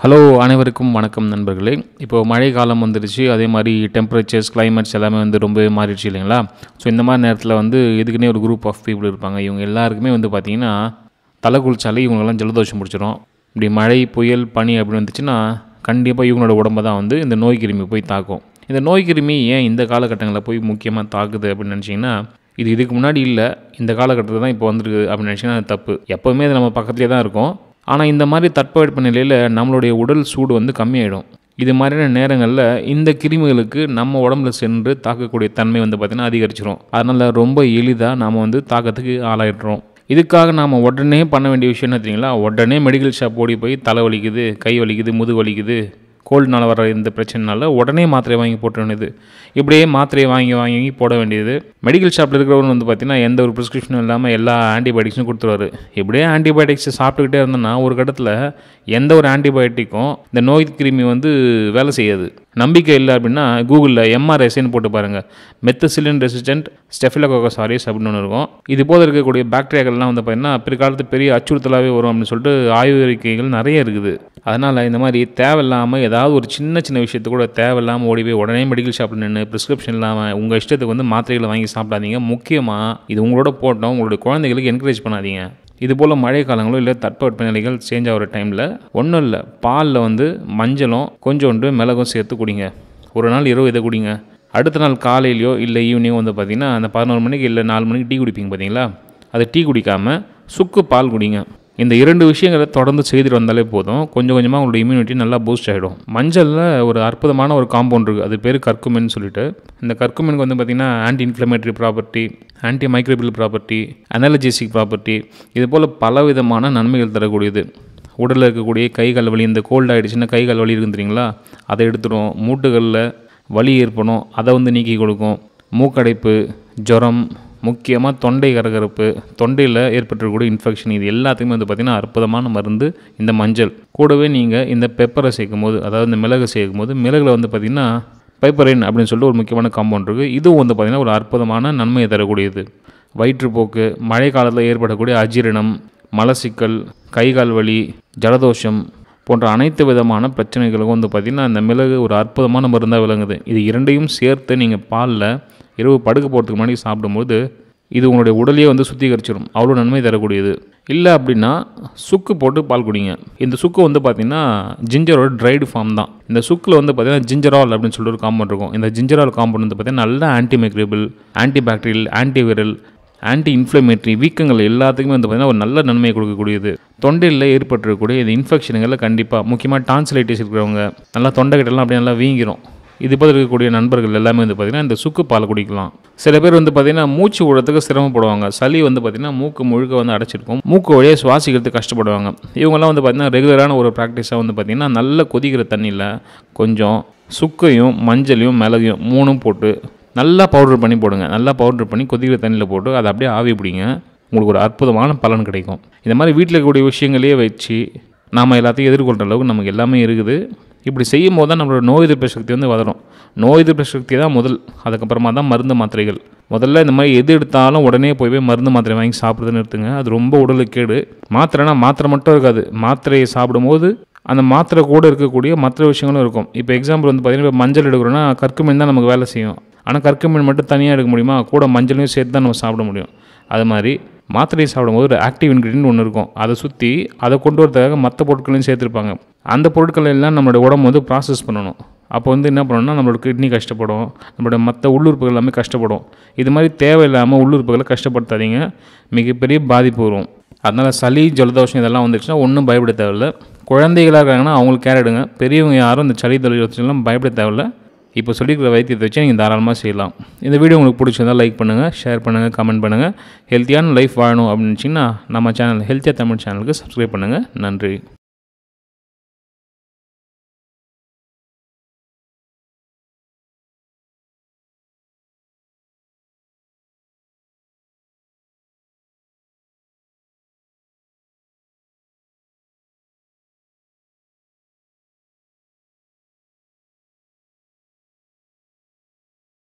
hello அனைவருக்கும் வணக்கம் நண்பர்களே இப்போ மழை காலம் வந்துருச்சு அதே மாதிரி டெம்பரேச்சர்ஸ் கிளைமேட்ஸ் எல்லாமே வந்து ரொம்ப மாறிடுச்சு இல்லைங்களா ஸோ இந்த மாதிரி நேரத்தில் வந்து இதுக்குன்னே ஒரு குரூப் ஆஃப் பீப்புள் இருப்பாங்க இவங்க எல்லாருக்குமே வந்து பார்த்திங்கன்னா தலை குளிச்சாலே இவங்கெல்லாம் ஜலதோஷம் பிடிச்சிரும் இப்படி மழை புயல் பனி அப்படி வந்துச்சுன்னா கண்டிப்பாக இவங்களோட உடம்பை தான் வந்து இந்த நோய் கிருமி போய் தாக்கும் இந்த நோய் கிருமி ஏன் இந்த காலகட்டங்களில் போய் முக்கியமாக தாக்குது அப்படின்னு நினச்சிங்கன்னா இது இதுக்கு முன்னாடி இல்லை இந்த காலகட்டத்தில் தான் இப்போ வந்திருக்கு அப்படின்னு நினச்சிங்கன்னா அது தப்பு எப்போவுமே அது நம்ம பக்கத்துலேயே தான் இருக்கும் ஆனால் இந்த மாதிரி தட்பவெட்ப நிலையில் நம்மளுடைய உடல் சூடு வந்து கம்மியாயிடும் இது மாதிரியான நேரங்களில் இந்த கிருமிகளுக்கு நம்ம உடம்புல சென்று தாக்கக்கூடிய தன்மை வந்து பார்த்திங்கன்னா அதிகரிச்சிரும் அதனால் ரொம்ப எளிதாக நாம் வந்து தாக்கத்துக்கு ஆளாயிடுறோம் இதுக்காக நாம் உடனே பண்ண வேண்டிய விஷயம் என்ன தெரியுங்களா உடனே மெடிக்கல் ஷாப் ஓடி போய் தலை வலிக்குது கை வலிக்குது முது வலிக்குது கோல்டுனால வர இந்த பிரச்சனைனால உடனே மாத்திரை வாங்கி போட்ட வேண்டியது இப்படியே மாத்திரையை வாங்கி வாங்கி போட வேண்டியது மெடிக்கல் ஷாப்பில் இருக்கிறவங்க வந்து பார்த்திங்கன்னா எந்த ஒரு ப்ரிஸ்கிரிப்ஷனும் இல்லாமல் எல்லா ஆன்டிபயோட்டிக்ஸும் கொடுத்துருவாரு இப்படியே ஆன்டிபயோட்டிக்ஸ் சாப்பிட்டுக்கிட்டே இருந்தோன்னா ஒரு கட்டத்தில் எந்த ஒரு ஆன்டிபயோட்டிக்கும் இந்த நோய் கிருமி வந்து வேலை செய்யாது நம்பிக்கை இல்லை அப்படின்னா கூகுளில் எம்ஆர்எஸ்ன்னு போட்டு பாருங்கள் மெத்தசிலின் ரெசிஸ்டன்ட் ஸ்டெஃபிலோகோகஸ் ஆரியஸ் அப்படின்னு ஒன்று இருக்கும் இது போல இருக்கக்கூடிய பாக்டீரியாக்கள்லாம் வந்து பார்த்திங்கன்னா பிற்காலத்து பெரிய அச்சுறுத்தலாகவே வரும் அப்படின்னு சொல்லிட்டு ஆய்வறிக்கைகள் நிறைய இருக்குது அதனால் இந்த மாதிரி தேவையில்லாமல் ஏதாவது ஒரு சின்ன சின்ன விஷயத்து கூட தேவையில்லாமல் ஓடி போய் உடனே மெடிக்கல் ஷாப்பில் நின்று ப்ரிஸ்கிரிப்ஷன் இல்லாமல் உங்கள் இஷ்டத்துக்கு வந்து மாத்திரைகளை வாங்கி சாப்பிடாதீங்க முக்கியமாக இது உங்களோட போட்டோம் உங்களுடைய குழந்தைகளுக்கு என்கரேஜ் பண்ணாதீங்க இது போல் மழை காலங்களோ இல்லை தட்பவெட்ப நிலைகள் சேஞ்ச் ஆகிற டைமில் ஒன்றும் இல்லை பாலில் வந்து மஞ்சளும் கொஞ்சோண்டு மிளகும் சேர்த்து குடிங்க ஒரு நாள் இரவு இதை குடிங்க அடுத்த நாள் காலையிலையோ இல்லை ஈவினிங்கோ வந்து பார்த்திங்கன்னா அந்த பதினோரு மணிக்கு இல்லை நாலு மணிக்கு டீ குடிப்பீங்க பார்த்தீங்களா அது டீ குடிக்காமல் சுக்கு பால் குடிங்க இந்த இரண்டு விஷயங்களை தொடர்ந்து செய்துட்டு வந்தாலே போதும் கொஞ்சம் கொஞ்சமாக உங்களோட இம்யூனிட்டி நல்லா பூஸ்ட் ஆகிடும் மஞ்சளில் ஒரு அற்புதமான ஒரு காம்பவுண்ட் இருக்குது அது பேர் கற்குமென் சொல்லிட்டு இந்த கற்குமெனுக்கு வந்து பார்த்திங்கன்னா anti inflammatory property anti microbial property analgesic property இது போல் பலவிதமான நன்மைகள் தரக்கூடியது உடலில் இருக்கக்கூடிய கை கால் வலி இந்த கோல்ட் ஆகிடுச்சுன்னா கை கால் வலி இருக்குது தெரியுங்களா அதை எடுத்துடும் மூட்டுகளில் வலி ஏற்படும் அதை வந்து நீக்கி கொடுக்கும் மூக்கடைப்பு ஜுரம் முக்கியமாக தொண்டை கரகரப்பு தொண்டையில் ஏற்பட்டிருக்கக்கூடிய இன்ஃபெக்ஷன் இது எல்லாத்துக்குமே வந்து பார்த்திங்கன்னா அற்புதமான மருந்து இந்த மஞ்சள் கூடவே நீங்கள் இந்த பெப்பரை சேர்க்கும் போது அதாவது இந்த மிளகு சேர்க்கும் போது மிளகுல வந்து பார்த்திங்கன்னா பைப்பரின் அப்படின்னு சொல்லிட்டு ஒரு முக்கியமான காம்பவுண்ட் இருக்குது இதுவும் வந்து பார்த்திங்கன்னா ஒரு அற்புதமான நன்மையை தரக்கூடியது வயிற்றுப்போக்கு மழை காலத்தில் ஏற்படக்கூடிய அஜீரணம் மலசிக்கல் கைகால் வலி ஜலதோஷம் போன்ற அனைத்து விதமான பிரச்சனைகளுக்கும் வந்து பார்த்திங்கன்னா இந்த மிளகு ஒரு அற்புதமான மருந்தாக விளங்குது இது இரண்டையும் சேர்த்து நீங்கள் பாலில் இரவு படுக்க போகிறதுக்கு முன்னாடி சாப்பிடும்போது இது உங்களுடைய உடலையே வந்து சுத்திகரிச்சிடும் அவ்வளோ நன்மை தரக்கூடியது இல்லை அப்படின்னா சுக்கு போட்டு பால் குடிங்க இந்த சுக்கு வந்து பார்த்திங்கன்னா ஜிஞ்சரோட ட்ரைடு ஃபார்ம் தான் இந்த சுக்கில் வந்து பார்த்திங்கன்னா ஜிஞ்சரால் அப்படின்னு சொல்லிட்டு ஒரு காம்பவுண்ட் இருக்கும் இந்த ஜிஞ்சரால் காம்பவுண்ட் வந்து பார்த்திங்கன்னா நல்ல anti microbial anti bacterial antiviral anti inflammatory வீக்கங்கள் எல்லாத்துக்குமே வந்து பார்த்திங்கன்னா ஒரு நல்ல நன்மையை கொடுக்கக்கூடியது தொண்டையில் ஏற்பட்டிருக்கக்கூடிய இந்த இன்ஃபெக்ஷனுங்களில் கண்டிப்பாக முக்கியமாக டான்சிலைட்டிஸ் இருக்கிறவங்க நல்லா தொண்டைக்கிட்டலாம் அப்படியே நல்லா வீங்கிரும் இது போல் இருக்கக்கூடிய நண்பர்கள் எல்லாமே வந்து பார்த்திங்கன்னா இந்த சுக்கு பால் குடிக்கலாம் சில பேர் வந்து பார்த்திங்கன்னா மூச்சு விடுறதுக்கு சிரமப்படுவாங்க சளி வந்து பார்த்திங்கன்னா மூக்கு முழுக்க வந்து அடைச்சிருக்கும் மூக்கு வழியாக சுவாசிக்கிறதுக்கு கஷ்டப்படுவாங்க இவங்கெல்லாம் வந்து பார்த்திங்கன்னா ரெகுலரான ஒரு ப்ராக்டிஸாக வந்து பார்த்திங்கன்னா நல்ல கொதிக்கிற தண்ணியில் கொஞ்சம் சுக்கையும் மஞ்சளையும் மிளகையும் மூணும் போட்டு நல்லா பவுடர் பண்ணி போடுங்க நல்லா பவுடர் பண்ணி கொதிக்கிற தண்ணியில் போட்டு அதை அப்படியே ஆவி பிடிங்க உங்களுக்கு ஒரு அற்புதமான பலன் கிடைக்கும் இந்த மாதிரி வீட்டில் இருக்கக்கூடிய விஷயங்களையே வச்சு நாம் எல்லாத்தையும் எதிர்கொள்கிற அளவுக்கு நமக்கு எல்லாமே இருக்குது இப்படி செய்யும் போது தான் நம்மளோட நோய் எதிர்ப்பு சக்தி வந்து வளரும் நோய் எதிர்ப்பு சக்தி தான் முதல் அதுக்கப்புறமா தான் மருந்து மாத்திரைகள் முதல்ல இந்த மாதிரி எது எடுத்தாலும் உடனே போய் போய் மருந்து மாத்திரை வாங்கி சாப்பிட்றதுன்னு நிறுத்துங்க அது ரொம்ப உடலுக்கு கேடு மாத்திரைனா மாத்திரை மட்டும் இருக்காது மாத்திரையை சாப்பிடும்போது அந்த மாத்திரை கூட இருக்கக்கூடிய மற்ற விஷயங்களும் இருக்கும் இப்போ எக்ஸாம்பிள் வந்து பார்த்திங்கன்னா இப்போ மஞ்சள் எடுக்கிறோன்னா கற்குமீன் தான் நமக்கு வேலை செய்யும் ஆனால் கற்குமீன் மட்டும் தனியாக எடுக்க முடியுமா கூட மஞ்சளையும் சேர்த்து தான் நம்ம சாப்பிட முடியும் அது மாதிரி மாத்திரையை சாப்பிடும்போது ஒரு ஆக்டிவ் இன்க்ரீடியன்ட் ஒன்று இருக்கும் அதை சுற்றி அதை கொண்டு வரதுக்காக மற்ற பொருட்களையும் சேர்த்துருப்பாங்க அந்த பொருட்கள் எல்லாம் நம்மளோட உடம்பு வந்து ப்ராசஸ் பண்ணணும் அப்போ வந்து என்ன பண்ணணும்னா நம்மளோட கிட்னி கஷ்டப்படும் நம்மளோட மற்ற உள்ளுறுப்புகள் எல்லாமே கஷ்டப்படும் இது மாதிரி தேவையில்லாமல் உள்ளுறுப்புகளை கஷ்டப்படுத்தாதீங்க மிகப்பெரிய பாதிப்பு வரும் அதனால் சளி ஜலதோஷம் இதெல்லாம் வந்துச்சுன்னா ஒன்றும் பயப்பட தேவையில்ல குழந்தைகளாக இருக்காங்கன்னா அவங்களுக்கு கேர் எடுங்க பெரியவங்க யாரும் இந்த சளி ஜலதோஷம்லாம் பயப்பட தேவையில்ல இப்போ சொல்லியிருக்கிற வைத்தியத்தை வச்சு நீங்கள் தாராளமாக செய்யலாம் இந்த வீடியோ உங்களுக்கு பிடிச்சிருந்தால் லைக் பண்ணுங்கள் ஷேர் பண்ணுங்கள் கமெண்ட் பண்ணுங்கள் ஹெல்த்தியான லைஃப் வாழணும் அப்படின்னு நினச்சிங்கன்னா நம்ம சேனல் ஹெல்த்தியாக தமிழ் சேனலுக்கு சப்ஸ்கிரைப் பண்ணுங்கள் நன்றி